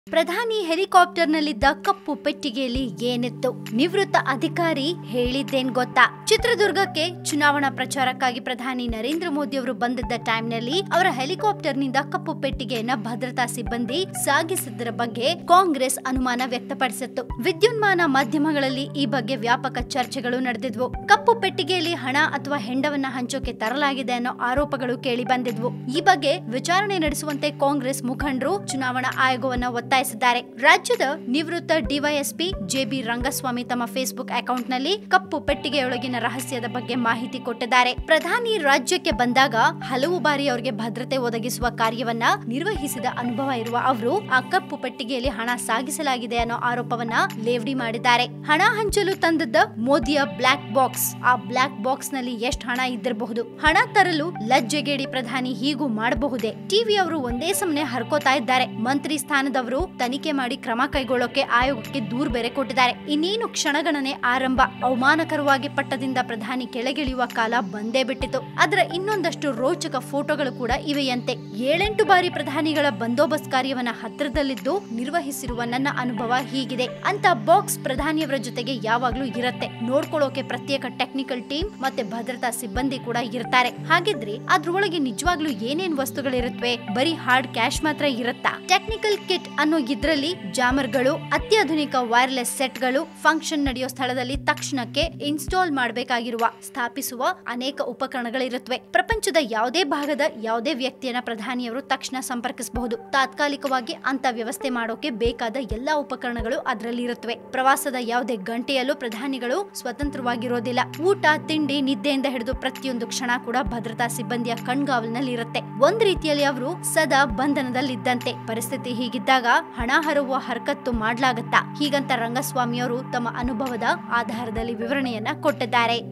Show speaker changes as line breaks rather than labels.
ಪ್ರಧಾನಿ ಹೆಲಿಕಾಪ್ಟರ್ನಲ್ಲಿದ್ದ ಕಪ್ಪು ಪೆಟ್ಟಿಗೆಯಲ್ಲಿ ಏನಿತ್ತು ನಿವೃತ್ತ ಅಧಿಕಾರಿ ಹೇಳಿದ್ದೇನ್ ಗೊತ್ತಾ ಚಿತ್ರದುರ್ಗಕ್ಕೆ ಚುನಾವಣಾ ಪ್ರಚಾರಕ್ಕಾಗಿ ಪ್ರಧಾನಿ ನರೇಂದ್ರ ಮೋದಿ ಅವರು ಬಂದಿದ್ದ ಟೈಮ್ನಲ್ಲಿ ಅವರ ಹೆಲಿಕಾಪ್ಟರ್ನಿಂದ ಕಪ್ಪು ಪೆಟ್ಟಿಗೆಯನ್ನ ಭದ್ರತಾ ಸಿಬ್ಬಂದಿ ಸಾಗಿಸಿದ್ದರ ಬಗ್ಗೆ ಕಾಂಗ್ರೆಸ್ ಅನುಮಾನ ವ್ಯಕ್ತಪಡಿಸಿತ್ತು ವಿದ್ಯುನ್ಮಾನ ಮಾಧ್ಯಮಗಳಲ್ಲಿ ಈ ಬಗ್ಗೆ ವ್ಯಾಪಕ ಚರ್ಚೆಗಳು ನಡೆದಿದ್ವು ಕಪ್ಪು ಪೆಟ್ಟಿಗೆಯಲ್ಲಿ ಹಣ ಅಥವಾ ಹೆಂಡವನ್ನ ಹಂಚೋಕೆ ತರಲಾಗಿದೆ ಅನ್ನೋ ಆರೋಪಗಳು ಕೇಳಿ ಬಂದಿದ್ವು ಈ ಬಗ್ಗೆ ವಿಚಾರಣೆ ನಡೆಸುವಂತೆ ಕಾಂಗ್ರೆಸ್ ಮುಖಂಡರು ಚುನಾವಣಾ ಆಯೋಗವನ್ನ ಒತ್ತಾಯಿಸಿದ್ದಾರೆ ರಾಜ್ಯದ ನಿವೃತ್ತ ಡಿವೈಎಸ್ಪಿ ಜೆಬಿ ರಂಗಸ್ವಾಮಿ ತಮ್ಮ ಫೇಸ್ಬುಕ್ ಅಕೌಂಟ್ ನಲ್ಲಿ ಕಪ್ಪು ಪೆಟ್ಟಿಗೆಯೊಳಗಿನ ರಹಸ್ಯದ ಬಗ್ಗೆ ಮಾಹಿತಿ ಕೊಟ್ಟಿದ್ದಾರೆ ಪ್ರಧಾನಿ ರಾಜ್ಯಕ್ಕೆ ಬಂದಾಗ ಹಲವು ಬಾರಿ ಅವರಿಗೆ ಭದ್ರತೆ ಒದಗಿಸುವ ಕಾರ್ಯವನ್ನ ನಿರ್ವಹಿಸಿದ ಅನುಭವ ಇರುವ ಅವರು ಆ ಕಪ್ಪು ಪೆಟ್ಟಿಗೆಯಲ್ಲಿ ಹಣ ಸಾಗಿಸಲಾಗಿದೆ ಅನ್ನೋ ಆರೋಪವನ್ನ ಲೇವಡಿ ಮಾಡಿದ್ದಾರೆ ಹಣ ಹಂಚಲು ತಂದದ್ದ ಮೋದಿಯ ಬ್ಲಾಕ್ ಬಾಕ್ಸ್ ಆ ಬ್ಲಾಕ್ ಬಾಕ್ಸ್ ನಲ್ಲಿ ಎಷ್ಟು ಹಣ ಇದ್ದಿರಬಹುದು ಹಣ ತರಲು ಲಜ್ಜೆಗೇಡಿ ಪ್ರಧಾನಿ ಹೀಗೂ ಮಾಡಬಹುದೇ ಟಿವಿ ಅವರು ಒಂದೇ ಸಮನೆ ಹರ್ಕೋತಾ ಇದ್ದಾರೆ ಮಂತ್ರಿ ಸ್ಥಾನದವರು ತನಿಖೆ ಮಾಡಿ ಕ್ರಮ ಕೈಗೊಳ್ಳೋಕೆ ಆಯೋಗಕ್ಕೆ ದೂರ್ ಬೇರೆ ಕೊಟ್ಟಿದ್ದಾರೆ ಇನ್ನೇನು ಕ್ಷಣಗಣನೆ ಆರಂಭ ಅವಮಾನಕರವಾಗಿ ಪಟ್ಟದಿಂದ ಪ್ರಧಾನಿ ಕೆಳಗಿಳಿಯುವ ಕಾಲ ಬಂದೇ ಬಿಟ್ಟಿತು ಅದರ ಇನ್ನೊಂದಷ್ಟು ರೋಚಕ ಫೋಟೋಗಳು ಕೂಡ ಇವೆಯಂತೆ ಏಳೆಂಟು ಬಾರಿ ಪ್ರಧಾನಿಗಳ ಬಂದೋಬಸ್ತ್ ಕಾರ್ಯವನ್ನ ಹತ್ತಿರದಲ್ಲಿದ್ದು ನಿರ್ವಹಿಸಿರುವ ನನ್ನ ಅನುಭವ ಹೀಗಿದೆ ಅಂತ ಬಾಕ್ಸ್ ಪ್ರಧಾನಿಯವರ ಜೊತೆಗೆ ಯಾವಾಗ್ಲೂ ಇರತ್ತೆ ನೋಡ್ಕೊಳ್ಳೋಕೆ ಪ್ರತ್ಯೇಕ ಟೆಕ್ನಿಕಲ್ ಟೀಮ್ ಮತ್ತೆ ಭದ್ರತಾ ಸಿಬ್ಬಂದಿ ಕೂಡ ಇರ್ತಾರೆ ಹಾಗಿದ್ರೆ ಅದ್ರೊಳಗೆ ನಿಜವಾಗ್ಲೂ ಏನೇನ್ ವಸ್ತುಗಳಿರುತ್ತವೆ ಬರೀ ಹಾರ್ಡ್ ಕ್ಯಾಶ್ ಮಾತ್ರ ಇರುತ್ತಾ ಟೆಕ್ನಿಕಲ್ ಕಿಟ್ ಅನ್ನೋ ಇದ್ರಲ್ಲಿ ಜಾಮರ್ಗಳು ಅತ್ಯಾಧುನಿಕ ವೈರ್ಲೆಸ್ ಸೆಟ್ಗಳು ಫಂಕ್ಷನ್ ನಡೆಯೋ ಸ್ಥಳದಲ್ಲಿ ತಕ್ಷಣಕ್ಕೆ ಇನ್ಸ್ಟಾಲ್ ಮಾಡಬೇಕಾಗಿರುವ ಸ್ಥಾಪಿಸುವ ಅನೇಕ ಉಪಕರಣಗಳಿರುತ್ತವೆ ಪ್ರಪಂಚದ ಯಾವುದೇ ಭಾಗದ ಯಾವುದೇ ವ್ಯಕ್ತಿಯನ್ನ ಪ್ರಧಾನಿಯವರು ತಕ್ಷಣ ಸಂಪರ್ಕಿಸಬಹುದು ತಾತ್ಕಾಲಿಕವಾಗಿ ಅಂತ ವ್ಯವಸ್ಥೆ ಮಾಡೋಕೆ ಬೇಕಾದ ಎಲ್ಲಾ ಉಪಕರಣಗಳು ಅದರಲ್ಲಿ ಇರುತ್ತವೆ ಪ್ರವಾಸದ ಯಾವುದೇ ಗಂಟೆಯಲ್ಲೂ ಪ್ರಧಾನಿಗಳು ಸ್ವತಂತ್ರವಾಗಿರೋದಿಲ್ಲ ಊಟ ತಿಂಡಿ ನಿದ್ದೆಯಿಂದ ಹಿಡಿದು ಪ್ರತಿಯೊಂದು ಕ್ಷಣ ಕೂಡ ಭದ್ರತಾ ಸಿಬ್ಬಂದಿಯ ಕಣ್ಗಾವಲಿನಲ್ಲಿ ಇರುತ್ತೆ ಒಂದ್ ರೀತಿಯಲ್ಲಿ ಅವರು ಸದಾ ಬಂಧನದಲ್ಲಿದ್ದಂತೆ ಪರಿಸ್ಥಿತಿ ಹೀಗಿದ್ದಾಗ ಹಣ ಹರುವ ಹರಕತ್ತು ಮಾಡ್ಲಾಗತ್ತಾ ಹೀಗಂತ ರಂಗಸ್ವಾಮಿ ಅವರು ತಮ್ಮ ಅನುಭವದ ಆಧಾರದಲ್ಲಿ ವಿವರಣೆಯನ್ನ ಕೊಟ್ಟಿದ್ದಾರೆ